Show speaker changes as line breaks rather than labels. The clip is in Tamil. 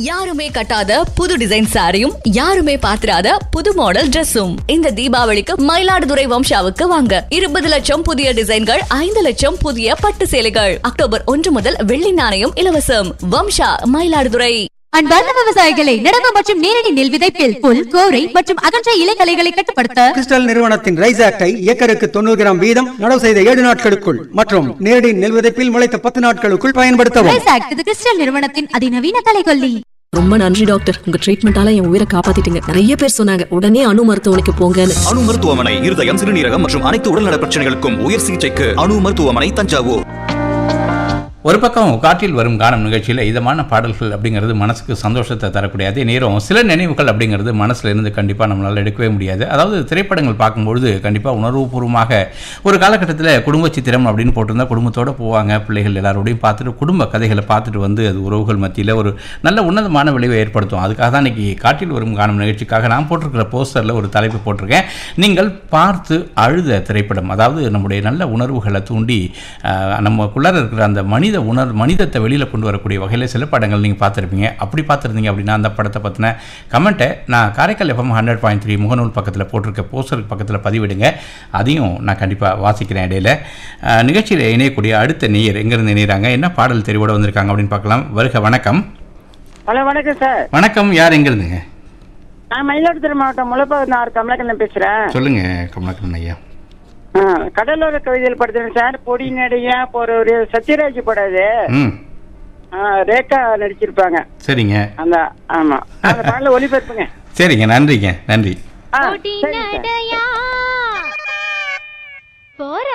யாருமே கட்டாத புது டிசைன் சாரியும் யாருமே பாத்திராத புது மாடல் Dress-உம் இந்த தீபாவளிக்கு மயிலாடுதுறை வம்சாவுக்கு வாங்க இருபது லட்சம் புதிய டிசைன்கள் ஐந்து லட்சம் புதிய பட்டு சேலைகள் அக்டோபர் ஒன்று முதல் வெள்ளி நாணயம் இலவசம் வம்சா மயிலாடுதுறை
அன்பார்ந்த விவசாயிகளை நடவு மற்றும் நேரடி நெல் விதைப்பில் புல் கோரை மற்றும் அகன்ற இலைகளைகளை கட்டுப்படுத்த
கிறிஸ்டல் நிறுவனத்தின் ரைஸ் ஆக்டை ஏக்கருக்கு தொண்ணூறு கிராம் வீதம் நடவு செய்த ஏழு நாட்களுக்குள் மற்றும் நேரடி நெல் விதைப்பில் முளைத்த பத்து நாட்களுக்குள் பயன்படுத்தவும்
ரைஸ் ஆக்ட் இது கிறிஸ்டல் நிறுவனத்தின் அதிநவீன கலைகொல்லி
ரொம்ப நன்றி டாக்டர் உங்க ட்ரீட்மெண்டால என் உயிரை காப்பாத்திட்டீங்க நிறைய பேர் சொன்னாங்க உடனே அணு மருத்துவமனைக்கு போங்கன்னு
அணு மருத்துவமனை இருதயம் சிறுநீரகம் மற்றும் அனைத்து உடல்நல பிரச்சனைகளுக்கும் உயர் சிகிச்சைக்கு அணு மருத்துவமனை தஞ்சாவூர்
ஒரு பக்கம் காற்றில் வரும் கானம் நிகழ்ச்சியில் இதமான பாடல்கள் அப்படிங்கிறது மனசுக்கு சந்தோஷத்தை தரக்கூடிய அதே நேரம் சில நினைவுகள் அப்படிங்கிறது மனசுல இருந்து கண்டிப்பாக நம்மளால் எடுக்கவே முடியாது அதாவது திரைப்படங்கள் பார்க்கும்பொழுது கண்டிப்பாக உணர்வுபூர்வமாக ஒரு காலகட்டத்தில் குடும்ப சித்திரம் அப்படின்னு போட்டிருந்தா குடும்பத்தோடு போவாங்க பிள்ளைகள் எல்லாரோடையும் பார்த்துட்டு குடும்ப கதைகளை பார்த்துட்டு வந்து அது உறவுகள் மத்தியில் ஒரு நல்ல உன்னதமான விளைவை ஏற்படுத்தும் அதுக்காக தான் இன்னைக்கு காற்றில் வரும் காணும் நிகழ்ச்சிக்காக நான் போட்டிருக்கிற போஸ்டரில் ஒரு தலைப்பு போட்டிருக்கேன் நீங்கள் பார்த்து அழுத திரைப்படம் அதாவது நம்முடைய நல்ல உணர்வுகளை தூண்டி ஆஹ், நமக்குள்ளார இருக்கிற அந்த மனித உணர் மனிதத்தை வெளியில் கொண்டு வரக்கூடிய வகையில் சில படங்கள் நீங்கள் பார்த்துருப்பீங்க அப்படி பார்த்துருந்தீங்க அப்படின்னா அந்த படத்தை பற்றின கமெண்ட்டை நான் Karaikal FM hundred point three முகநூல் பக்கத்தில் போட்டிருக்க போஸ்டருக்கு பக்கத்தில் பதிவிடுங்க அதையும் நான் கண்டிப்பாக வாசிக்கிறேன் இடையில ஆஹ், நிகழ்ச்சியில் இணையக்கூடிய அடுத்த நேயர் எங்கேருந்து இணைகிறாங்க என்ன பாடல் தெரிவோட வந்திருக்காங்க அப்படின்னு பார்க்கலாம் வருக வணக்கம்
ஹலோ வணக்கம் சார்
வணக்கம் யார் எங்கேருந்துங்க
நான் மயிலாடுதுறை மாவட்டம் முளப்பநாறு கமலக்கண்ணன் பேசுறேன்
சொல்லுங்கள் கமலாக்கரன் ஐயா
ஆ, கடலோர கவிதையில் படுத்துறேன் சார் பொடி நடிகா ஒரு ஒரு சத்யராஜ் படம் அது
ம்
ஆ, ரேகா நடிச்சிருப்பாங்க
சரிங்க
அந்த ஆமா அந்த பாடல ஒளிபரப்புங்க
சரிங்க நன்றிங்க நன்றி
ஆ, சரிங்க சார்.
போற